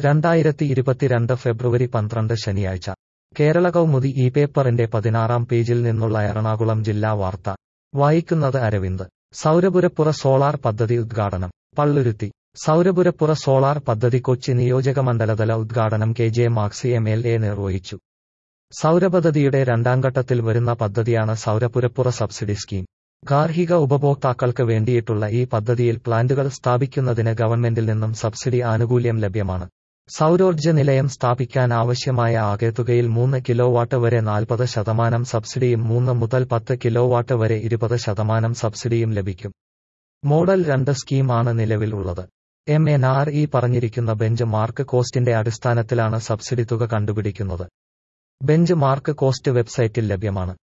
രണ്ടായിരത്തി ഇരുപത്തിരണ്ട് ഫെബ്രുവരി പന്ത്രണ്ട് ശനിയാഴ്ച കേരള കൗമുദി ഈ പേപ്പറിന്റെ പതിനാറാം പേജിൽ നിന്നുള്ള എറണാകുളം ജില്ലാ വാർത്ത വായിക്കുന്നത് അരവിന്ദ് സൗരപുരപ്പുറ സോളാർ പദ്ധതി ഉദ്ഘാടനം പള്ളുരുത്തി സൗരപുരപ്പുറ സോളാർ പദ്ധതി കൊച്ചി നിയോജകമണ്ഡലതല ഉദ്ഘാടനം K J Maxi M L A നിർവഹിച്ചു സൗരപദ്ധതിയുടെ രണ്ടാം ഘട്ടത്തിൽ വരുന്ന പദ്ധതിയാണ് സൗരപുരപ്പുറ സബ്സിഡി സ്കീം ഗാർഹിക ഉപഭോക്താക്കൾക്ക് വേണ്ടിയിട്ടുള്ള ഈ പദ്ധതിയിൽ പ്ലാന്റുകൾ സ്ഥാപിക്കുന്നതിന് ഗവൺമെന്റിൽ നിന്നും സബ്സിഡി ആനുകൂല്യം ലഭ്യമാണ് സൗരോർജ്ജ നിലയം സ്ഥാപിക്കാൻ ആവശ്യമായ ആകെ തുകയിൽ മൂന്ന് കിലോവാട്ട് വരെ നാൽപ്പത് ശതമാനം സബ്സിഡിയും മൂന്ന് മുതൽ പത്ത് കിലോവാട്ട് വരെ ഇരുപത് ശതമാനം സബ്സിഡിയും ലഭിക്കും മോഡൽ രണ്ട് സ്കീമാണ് നിലവിൽ ഉള്ളത് എം എൻ ആർ ഇ പറഞ്ഞിരിക്കുന്ന ബെഞ്ച് മാർക്ക് കോസ്റ്റിന്റെ അടിസ്ഥാനത്തിലാണ് സബ്സിഡി തുക കണ്ടുപിടിക്കുന്നത് ബെഞ്ച് മാർക്ക് കോസ്റ്റ് വെബ്സൈറ്റിൽ ലഭ്യമാണ്